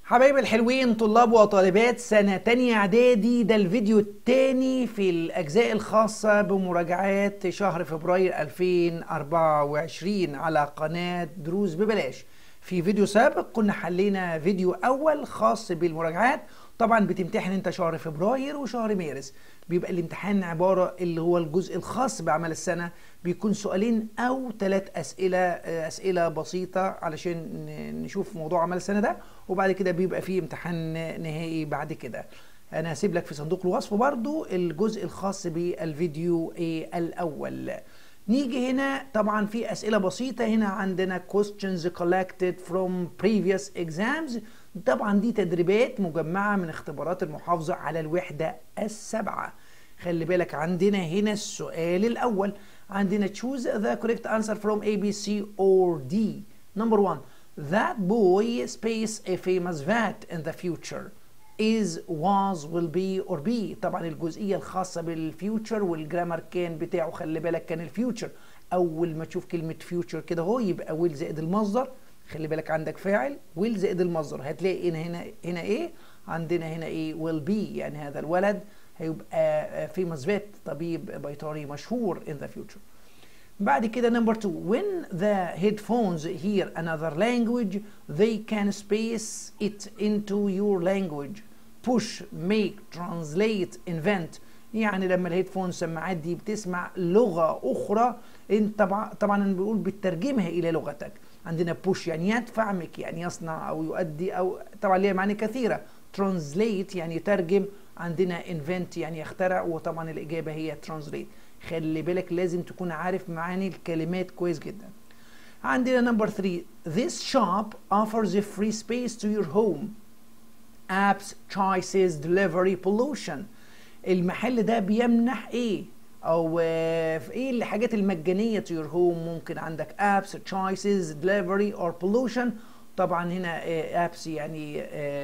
حبايبي الحلوين طلاب وطالبات سنة تانية إعدادي ده الفيديو التاني في الأجزاء الخاصة بمراجعات شهر فبراير 2024 على قناة دروس ببلاش في فيديو سابق كنا حلينا فيديو أول خاص بالمراجعات طبعا بتمتحن انت شهر فبراير وشهر مارس بيبقى الامتحان عبارة اللي هو الجزء الخاص بعمل السنة بيكون سؤالين أو ثلاث أسئلة أسئلة بسيطة علشان نشوف موضوع عمل السنة ده وبعد كده بيبقى فيه امتحان نهائي بعد كده أنا هسيب لك في صندوق الوصف برضو الجزء الخاص بالفيديو الأول نيجي هنا طبعا في أسئلة بسيطة هنا عندنا questions collected from previous exams طبعا دي تدريبات مجمعة من اختبارات المحافظة على الوحدة السبعة خلي بالك عندنا هنا السؤال الأول عندنا choose the correct answer from A, B, C or D number one that boy space a famous vet in the future is was will be or be طبعا الجزئية الخاصة بالفيوتشر والجرامر كان بتاعه خلي بالك كان الفيوتشر أول ما تشوف كلمة فيوتشر كده هو يبقى will زائد المصدر خلي بالك عندك فاعل will زائد المصدر هتلاقي هنا هنا هنا ايه عندنا هنا ايه will be يعني هذا الولد هيبقى famous vet طبيب بيطري مشهور in the future بعد كده number two when the headphones hear another language they can space it into your language push make translate invent يعني لما الهيدفون سماعات دي بتسمع لغة أخرى انت طبعا طبعا بنقول بترجمها إلى لغتك عندنا بوش يعني يدفع ميك يعني يصنع او يؤدي او طبعا ليها معاني كثيره ترانزليت يعني يترجم عندنا انفنت يعني يخترع وطبعا الاجابه هي ترانزليت خلي بالك لازم تكون عارف معاني الكلمات كويس جدا عندنا نمبر 3 this shop offers a free space to your home apps choices delivery pollution المحل ده بيمنح ايه او في ايه الحاجات المجانيه to your home ممكن عندك apps choices delivery or pollution طبعا هنا apps يعني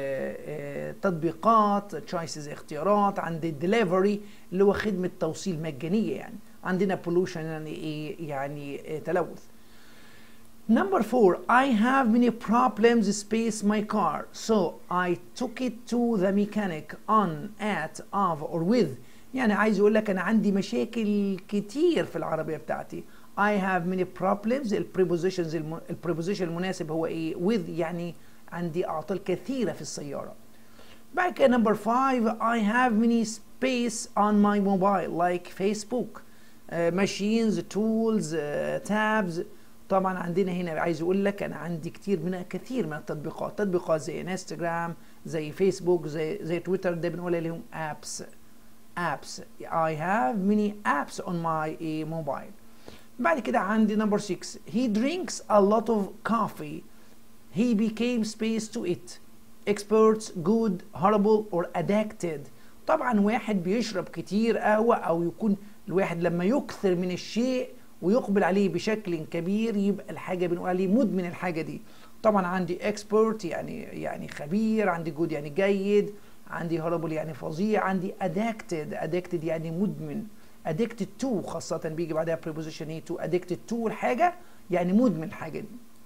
تطبيقات choices اختيارات عند delivery اللي هو خدمه توصيل مجانيه يعني عندنا pollution يعني ايه يعني تلوث Number four, I have many problems space my car, so I took it to the mechanic on, at, of, or with. يعني عايز يقول لك انا عندي مشاكل كتير في العربيه بتاعتي I have many problems البريبوزيشنز البريبوزيشن المناسب هو ايه with يعني عندي اعطال كثيره في السياره بعد كده نمبر 5 I have many space on my mobile like Facebook ماشينز تولز تابز طبعا عندنا هنا عايز يقول لك انا عندي كتير من كثير من التطبيقات تطبيقات زي انستجرام زي فيسبوك زي زي تويتر ده بنقول عليهم ابس apps I have many apps on my uh, mobile بعد كده عندي number 6 he drinks a lot of coffee he became space to it experts good horrible or addicted طبعا واحد بيشرب كتير قهوة او يكون الواحد لما يكثر من الشيء ويقبل عليه بشكل كبير يبقى الحاجة بنقول عليه مدمن الحاجة دي طبعا عندي expert يعني يعني خبير عندي good يعني جيد عندي هربل يعني فظيع عندي addicted addicted يعني مدمن addicted to خاصة بيجي بعدها preposition a to addicted to الحاجة يعني مدمن الحاجة دي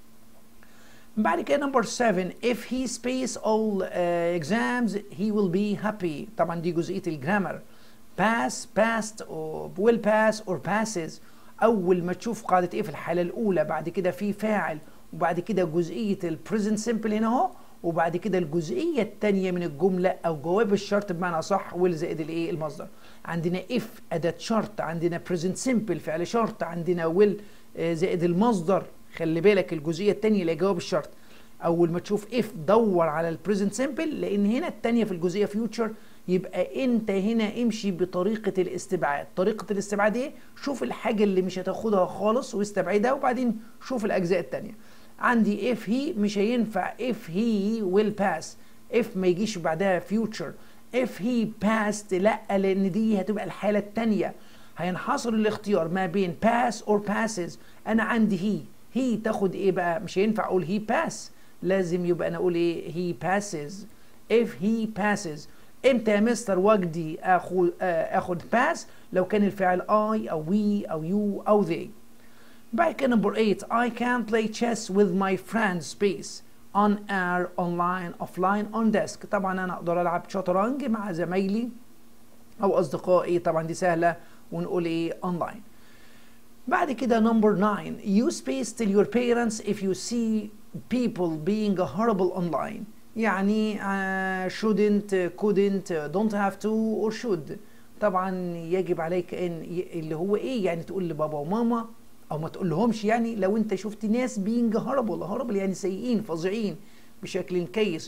بعد كده number 7 if he space all uh, exams he will be happy طبعا دي جزئية الجرامر pass passed or will pass or passes أول ما تشوف قاعدة إيه في الحالة الأولى بعد كده في فاعل وبعد كده جزئية البريزنت سيمبل هنا أهو وبعد كده الجزئيه الثانيه من الجمله او جواب الشرط بمعنى صح ويل زائد الايه المصدر عندنا اف اداه شرط عندنا بريزنت سيمبل فعل شرط عندنا ويل زائد المصدر خلي بالك الجزئيه الثانيه اللي جواب الشرط اول ما تشوف اف دور على البريزنت سيمبل لان هنا الثانيه في الجزئيه فيوتشر يبقى انت هنا امشي بطريقه الاستبعاد طريقه الاستبعاد ايه شوف الحاجه اللي مش هتاخدها خالص واستبعدها وبعدين شوف الاجزاء الثانيه عندي if he مش هينفع if he will pass if ما يجيش بعدها future if he passed لا لان دي هتبقى الحالة التانية هينحصر الاختيار ما بين pass or passes انا عندي he he تاخد ايه بقى مش هينفع اقول he pass لازم يبقى انا اقول ايه he passes if he passes امتى يا مستر وجدي اخد اخد pass لو كان الفعل I او we او you او they بعد كده نمبر 8 I can play chess with my friends space on air online offline on desk طبعا انا اقدر العب شطرنج مع زمايلي او اصدقائي طبعا دي سهله ونقول ايه اونلاين بعد كده نمبر 9 use space tell your parents if you see people being horrible online يعني uh, shouldn't couldn't don't have to or should طبعا يجب عليك ان اللي هو ايه يعني تقول لبابا وماما او ما تقول لهمش يعني لو انت شفت ناس being horrible horrible يعني سيئين فظيعين بشكل كيس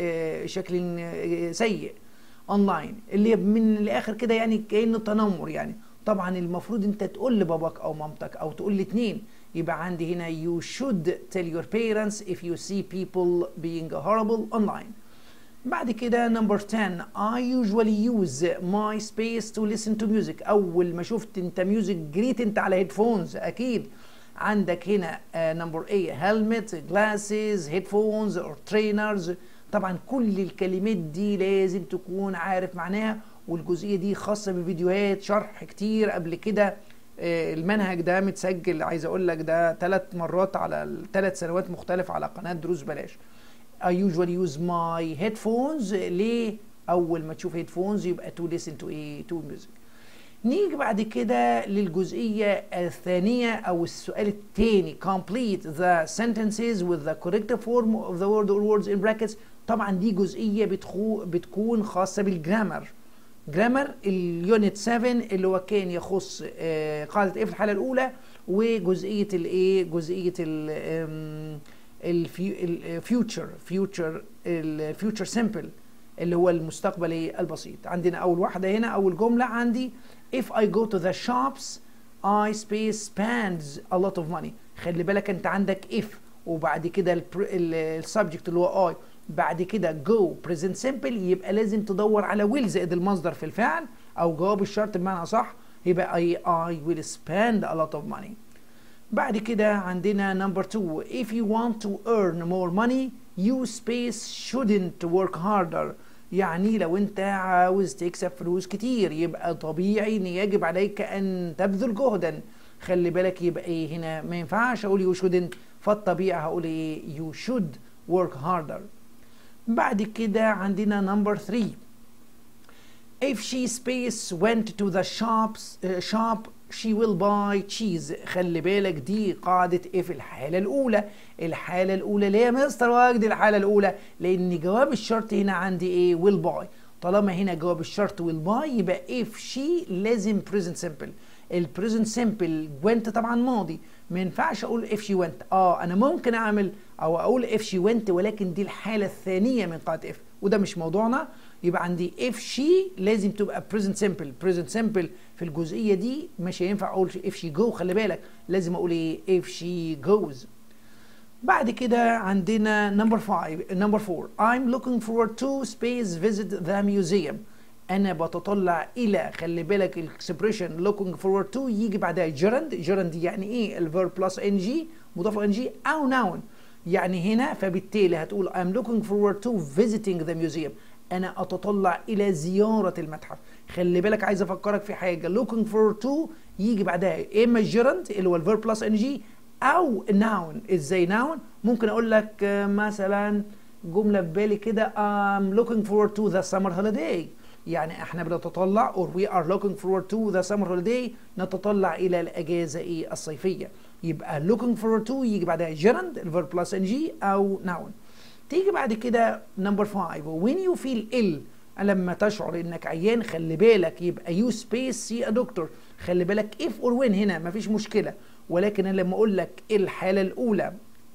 شكل سيء اونلاين اللي من الاخر كده يعني كانه تنمر يعني طبعا المفروض انت تقول لباباك او مامتك او تقول الاثنين يبقى عندي هنا you should tell your parents if you see people being horrible online بعد كده نمبر 10 I usually use my space to listen to music أول ما شفت أنت ميوزك جريت أنت على هيدفونز أكيد عندك هنا نمبر uh, 8 helmet glasses headphones or trainers طبعا كل الكلمات دي لازم تكون عارف معناها والجزئية دي خاصة بفيديوهات شرح كتير قبل كده المنهج ده متسجل عايز اقول لك ده ثلاث مرات على ثلاث سنوات مختلفة على قناة دروس بلاش I usually use my headphones ليه أول ما تشوف headphones يبقى to listen to a to music نيجي بعد كده للجزئية الثانية أو السؤال الثاني complete the sentences with the correct form of the word or words in brackets طبعا دي جزئية بتخو بتكون خاصة بالجرامر جرامر اليونت 7 اللي هو كان يخص قاعدة ايه في الحالة الأولى وجزئية الايه جزئية ال الفيوتشر فيوتشر الفيوتشر سمبل اللي هو المستقبلي البسيط عندنا اول واحده هنا اول جمله عندي if I go to the shops I space spends a lot of money خلي بالك انت عندك if وبعد كده السبجكت اللي هو I بعد كده go present simple يبقى لازم تدور على will زائد المصدر في الفعل او جواب الشرط بمعنى صح يبقى I, I will spend a lot of money بعد كده عندنا number two if you want to earn more money you space shouldn't work harder يعني لو انت عاوز تكسب فلوس كتير يبقى طبيعي ان يجب عليك ان تبذل جهدا خلي بالك يبقى ايه هنا ما ينفعش اقول you shouldn't فالطبيعي هقول ايه you should work harder بعد كده عندنا number three if she space went to the shops uh, shop she will buy cheese خلي بالك دي قاعدة ايه في الحالة الأولى الحالة الأولى ليه يا مستر واجد الحالة الأولى لأن جواب الشرط هنا عندي ايه will buy طالما هنا جواب الشرط will buy يبقى if she لازم present simple البريزنت سمبل went طبعا ماضي ما ينفعش اقول if she went اه انا ممكن اعمل او اقول if she went ولكن دي الحالة الثانية من قاعدة if وده مش موضوعنا يبقى عندي if she لازم تبقى present simple present simple في الجزئية دي مش هينفع اقول if she go خلي بالك لازم اقول ايه if she goes بعد كده عندنا number five number four I'm looking forward to space visit the museum انا بتطلع الى خلي بالك الاكسبريشن looking forward to يجي بعدها gerund gerund يعني ايه الفيرب بلس ان جي مضاف ان جي او noun يعني هنا فبالتالي هتقول I'm looking forward to visiting the museum انا اتطلع الى زياره المتحف خلي بالك عايز افكرك في حاجه looking forward to يجي بعدها اما الجيرند اللي هو الفيرب بلس ان جي او noun ازاي noun ممكن اقول لك مثلا جمله في بالي كده I'm looking forward to the summer holiday يعني احنا بنتطلع or we are looking forward to the summer holiday نتطلع الى الاجازه ايه الصيفيه يبقى looking forward to يجي بعدها gerund الفيرب بلس ان جي او noun تيجي بعد كده نمبر 5 when you feel ill لما تشعر انك عيان خلي بالك يبقى يو سبيس سي ا دكتور خلي بالك اف اور وين هنا مفيش مشكله ولكن انا لما اقول لك الحاله الاولى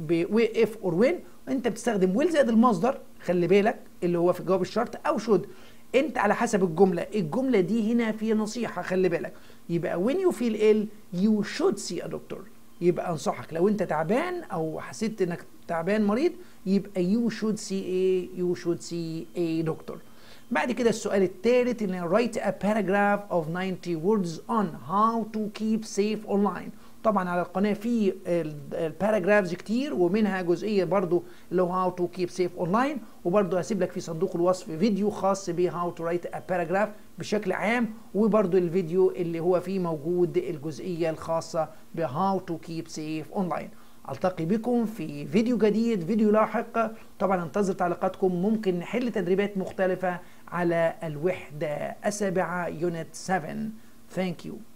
اف اور وين انت بتستخدم ويل زائد المصدر خلي بالك اللي هو في جواب الشرط او شود انت على حسب الجمله الجمله دي هنا في نصيحه خلي بالك يبقى when you feel ill you should see a doctor يبقى انصحك لو انت تعبان او حسيت انك تعبان مريض يبقى you should see a you should see a doctor بعد كده السؤال الثالث ان write a paragraph of 90 words on how to keep safe online طبعا على القناه في الباراجرافز كتير ومنها جزئيه برضو اللي هو how to keep safe online وبرضو هسيب لك في صندوق الوصف فيديو خاص ب how to write a paragraph بشكل عام وبرضو الفيديو اللي هو فيه موجود الجزئيه الخاصه ب how to keep safe online التقي بكم في فيديو جديد فيديو لاحق طبعا انتظر تعليقاتكم ممكن نحل تدريبات مختلفة على الوحدة السابعة يونت 7 Thank you